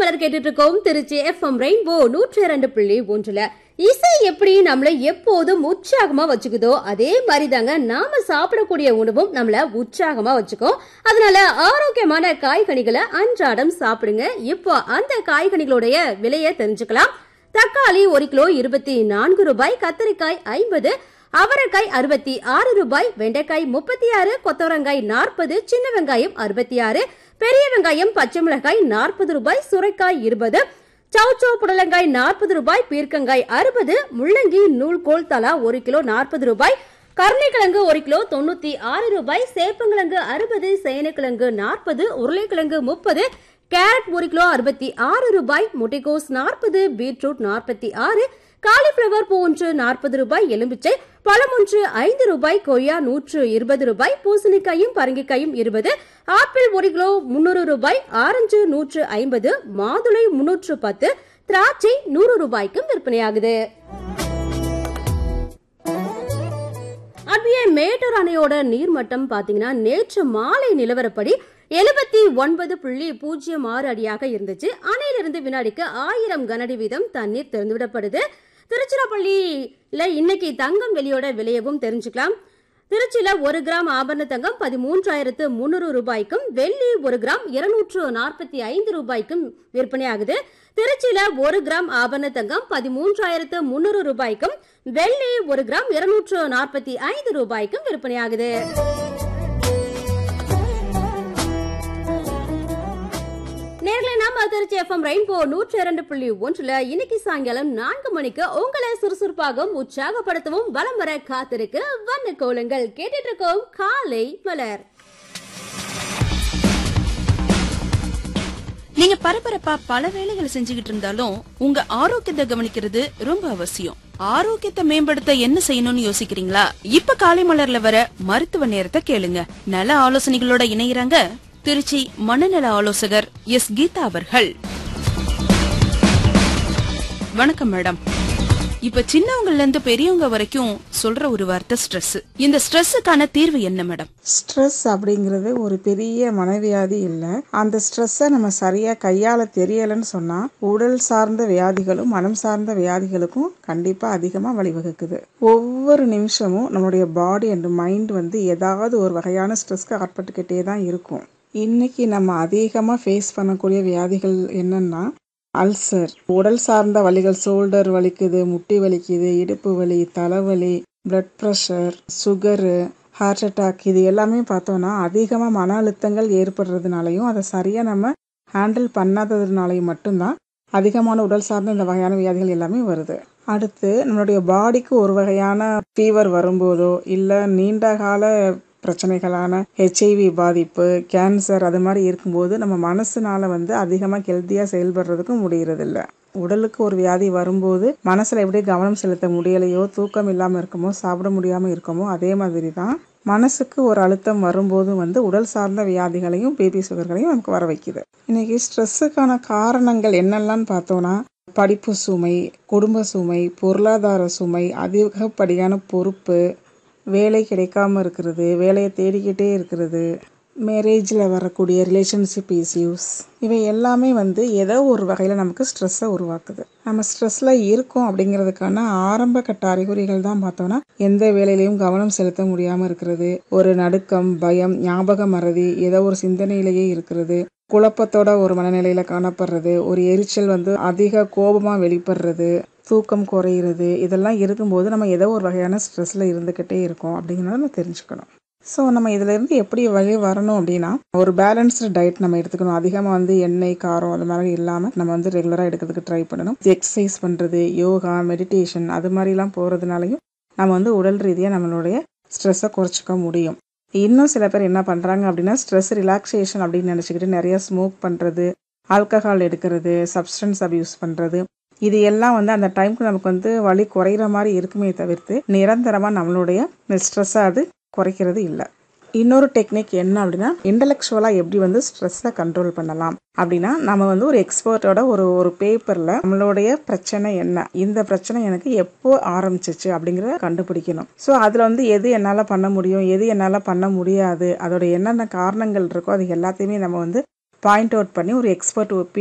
மலர் கேட்டுட்டு இருக்கோம் Trichy FM rainbow நூற்றி இரண்டு புள்ளி ஒன்றுல இசை எப்படி நம்மள எப்போதும் உற்சாகமா வச்சுக்குதோ அதே மாதிரி தாங்க நாம சாப்பிடக்கூடிய உணவும் நம்மள உற்சாகமா வச்சுக்கோ அதனால ஆரோக்கியமான காய்கனிகளை அன்றாடம் சாப்பிடுங்க இப்போ அந்த காய்கனிகளுடைய விலையை தெரிஞ்சுக்கலாம் தக்காளி ஒரு கிலோ இருபத்தி நான்கு ரூபாய் கத்தரிக்காய் ஐம்பது அவரைக்காய் அறுபத்தி ஆறு ரூபாய் வெண்டைக்காய் முப்பத்தி ஆறு கொத்தவரங்காய் நாற்பது சின்ன வெங்காயம் அறுபத்தி ஆறு பெரிய வெங்காயம் பச்சை மிளகாய் நாற்பது ரூபாய் சுரைக்காய் இருபது சவுச்சோ புடலங்காய் நாற்பது ரூபாய் பீர்க்கங்காய் அறுபது முள்ளங்கி நூல்கோல் தலா ஒரு கிலோ நாற்பது ரூபாய் கருணைக்கிழங்கு ஒரு கிலோ தொண்ணூத்தி ஆறு ரூபாய் சேப்பங்கிழங்கு அறுபது சேனக்கிழங்கு நாற்பது உருளைக்கிழங்கு முப்பது கேரட் ஒரு கிலோ அறுபத்தி ஆறு ரூபாய் முட்டைகோஸ் நாற்பது பீட்ரூட் நாற்பத்தி ஆறு காலிஃபிளவர் பூ ஒன்று நாற்பது ரூபாய் எலும்பிச்சை பழம் ஒன்று ஐந்து ரூபாய் கொய்யா நூற்று இருபது ரூபாய் பூசணிக்காயும் பரங்கிக்காயும் இருபது ஆப்பிள் ஒரு கிலோ முன்னூறு ரூபாய் ஆரஞ்சு நூற்று ஐம்பது மாதுளை முன்னூற்று பத்து திராட்சை நூறு ரூபாய்க்கும் விற்பனையாகுது அப்படியே மேட்டூர் அணையோட நீர்மட்டம் பாத்தீங்கன்னா நேற்று மாலை நிலவரப்படி எழுபத்தி ஒன்பது புள்ளி பூஜ்ஜியம் ஆறு அடியாக இருந்துச்சு அணையிலிருந்து வினாடிக்கு ஆயிரம் கனஅடி வீதம் தண்ணீர் திறந்துவிடப்படுது திருச்சிராப்பள்ளியில இன்னைக்கு தங்கம் வெளியோட விலையவும் தெரிஞ்சுக்கலாம் திருச்சியில ஒரு கிராம் ஆபரண தங்கம் பதிமூன்றாயிரத்து முன்னூறு ரூபாய்க்கும் வெள்ளி ஒரு கிராம் இருநூற்று நாற்பத்தி ஐந்து ரூபாய்க்கும் விற்பனையாகுது திருச்சியில ஒரு கிராம் ஆபரண தங்கம் பதிமூன்றாயிரத்து முன்னூறு ரூபாய்க்கும் வெள்ளி ஒரு கிராம் இருநூற்று நாற்பத்தி ஐந்து ரூபாய்க்கும் விற்பனையாகுது நேர்களை நாம திருச்சி எஃப்எம் ரெயின்போ நூற்றி இரண்டு புள்ளி ஒன்றுல இன்னைக்கு சாயங்காலம் நான்கு மணிக்கு உங்களை சுறுசுறுப்பாகவும் உற்சாகப்படுத்தவும் வலம் வர காத்திருக்கு வண்ண கோலங்கள் கேட்டுட்டு இருக்கோம் காலை மலர் நீங்க பரபரப்பா பல வேலைகளை செஞ்சுகிட்டு இருந்தாலும் உங்க ஆரோக்கியத்தை கவனிக்கிறது ரொம்ப அவசியம் ஆரோக்கியத்தை மேம்படுத்த என்ன செய்யணும்னு யோசிக்கிறீங்களா இப்ப காலை மலர்ல வர மருத்துவ நேரத்தை கேளுங்க நல ஆலோசனைகளோட இணையறாங்க திருச்சி மனநல ஆலோசகர் எஸ் கீதா அவர்கள் வணக்கம் மேடம் இப்ப சின்னவங்கல இருந்து பெரியவங்க வரைக்கும் சொல்ற ஒரு வார்த்தை ஸ்ட்ரெஸ் இந்த ஸ்ட்ரெஸ்ஸுக்கான தீர்வு என்ன மேடம் ஸ்ட்ரெஸ் அப்படிங்கிறது ஒரு பெரிய மனவியாதி இல்லை அந்த ஸ்ட்ரெஸ்ஸை நம்ம சரியாக கையாள தெரியலைன்னு சொன்னால் உடல் சார்ந்த வியாதிகளும் மனம் சார்ந்த வியாதிகளுக்கும் கண்டிப்பாக அதிகமாக வழிவகுக்குது ஒவ்வொரு நிமிஷமும் நம்மளுடைய பாடி அண்ட் மைண்ட் வந்து ஏதாவது ஒரு வகையான ஸ்ட்ரெஸ்க்கு ஆட்பட்டுக்கிட்டே தான் இருக்கும் இன்னைக்கு நம்ம அதிகமாக ஃபேஸ் பண்ணக்கூடிய வியாதிகள் என்னன்னா அல்சர் உடல் சார்ந்த வலிகள் ஷோல்டர் வலிக்குது முட்டி வலிக்குது இடுப்பு வலி தலைவலி blood pressure sugar heart attack இது எல்லாமே பார்த்தோன்னா அதிகமாக மன அழுத்தங்கள் ஏற்படுறதுனாலையும் அதை சரியாக நம்ம ஹேண்டில் பண்ணாததுனாலையும் மட்டும்தான் அதிகமான உடல் சார்ந்த இந்த வகையான வியாதிகள் எல்லாமே வருது அடுத்து நம்மளுடைய பாடிக்கு ஒரு வகையான ஃபீவர் வரும்போதோ இல்லை நீண்ட கால பிரச்சனைகளான ஹெச்ஐவி பாதிப்பு கேன்சர் அது மாதிரி இருக்கும்போது நம்ம மனசுனால வந்து அதிகமாக ஹெல்த்தியாக செயல்படுறதுக்கும் முடியறதில்ல உடலுக்கு ஒரு வியாதி வரும்போது மனசில் எப்படி கவனம் செலுத்த முடியலையோ தூக்கம் இல்லாமல் இருக்குமோ சாப்பிட முடியாமல் இருக்குமோ அதே மாதிரி தான் மனசுக்கு ஒரு அழுத்தம் வரும்போது வந்து உடல் சார்ந்த வியாதிகளையும் பேபி சுகர்களையும் நமக்கு வர வைக்குது இன்னைக்கு ஸ்ட்ரெஸ்ஸுக்கான காரணங்கள் என்னெல்லாம் பார்த்தோன்னா படிப்பு சுமை குடும்ப சுமை பொருளாதார சுமை அதிகப்படியான பொறுப்பு வேலை கிடைக்காம இருக்கிறது வேலையை தேடிக்கிட்டே இருக்கிறது மேரேஜில் வரக்கூடிய ரிலேஷன்ஷிப் இஷ்யூஸ் இவை எல்லாமே வந்து ஏதோ ஒரு வகையில் நமக்கு ஸ்ட்ரெஸ்ஸை உருவாக்குது நம்ம ஸ்ட்ரெஸ்ஸில் இருக்கோம் அப்படிங்கிறதுக்கான ஆரம்ப கட்ட அறிகுறிகள் தான் பார்த்தோன்னா எந்த வேலையிலையும் கவனம் செலுத்த முடியாமல் இருக்கிறது ஒரு நடுக்கம் பயம் ஞாபக மறதி ஏதோ ஒரு சிந்தனையிலேயே இருக்கிறது குழப்பத்தோட ஒரு மனநிலையில காணப்படுறது ஒரு எரிச்சல் வந்து அதிக கோபமா வெளிப்படுறது தூக்கம் குறையிறது இதெல்லாம் இருக்கும்போது நம்ம ஏதோ ஒரு வகையான ஸ்ட்ரெஸ்ல இருந்துக்கிட்டே இருக்கோம் அப்படிங்கிறத நம்ம தெரிஞ்சுக்கணும் ஸோ நம்ம இதுல இருந்து எப்படி வழி வரணும் அப்படின்னா ஒரு பேலன்ஸ்டு டயட் நம்ம எடுத்துக்கணும் அதிகமாக வந்து எண்ணெய் காரம் அது மாதிரி இல்லாமல் நம்ம வந்து ரெகுலராக எடுக்கிறதுக்கு ட்ரை பண்ணணும் எக்ஸசைஸ் பண்ணுறது யோகா மெடிடேஷன் அது மாதிரிலாம் போகிறதுனாலையும் நம்ம வந்து உடல் ரீதியாக நம்மளுடைய ஸ்ட்ரெஸ்ஸை குறைச்சிக்க முடியும் இன்னும் சில பேர் என்ன பண்ணுறாங்க அப்படின்னா ஸ்ட்ரெஸ் ரிலாக்ஸேஷன் அப்படின்னு நினச்சிக்கிட்டு நிறைய ஸ்மோக் பண்ணுறது ஆல்கஹால் எடுக்கிறது சப்ஸ்டன்ஸ் அபியூஸ் பண்ணுறது இது எல்லாம் வந்து அந்த டைமுக்கு நமக்கு வந்து வலி குறையிற மாதிரி இருக்குமே தவிர்த்து நிரந்தரமாக நம்மளுடைய ஸ்ட்ரெஸ்ஸை அது குறைக்கிறது இல்லை இன்னொரு டெக்னிக் என்ன அப்படின்னா இன்டலெக்சுவலாக எப்படி வந்து ஸ்ட்ரெஸ்ஸை கண்ட்ரோல் பண்ணலாம் அப்படின்னா நம்ம வந்து ஒரு எக்ஸ்பர்ட்டோட ஒரு ஒரு பேப்பரில் நம்மளுடைய பிரச்சனை என்ன இந்த பிரச்சனை எனக்கு எப்போ ஆரம்பிச்சிச்சு அப்படிங்கிறத கண்டுபிடிக்கணும் ஸோ அதில் வந்து எது என்னால் பண்ண முடியும் எது என்னால் பண்ண முடியாது அதோட என்னென்ன காரணங்கள் இருக்கோ அது எல்லாத்தையுமே நம்ம வந்து பாயிண்ட் அவுட் பண்ணி ஒரு எக்ஸ்பர்ட்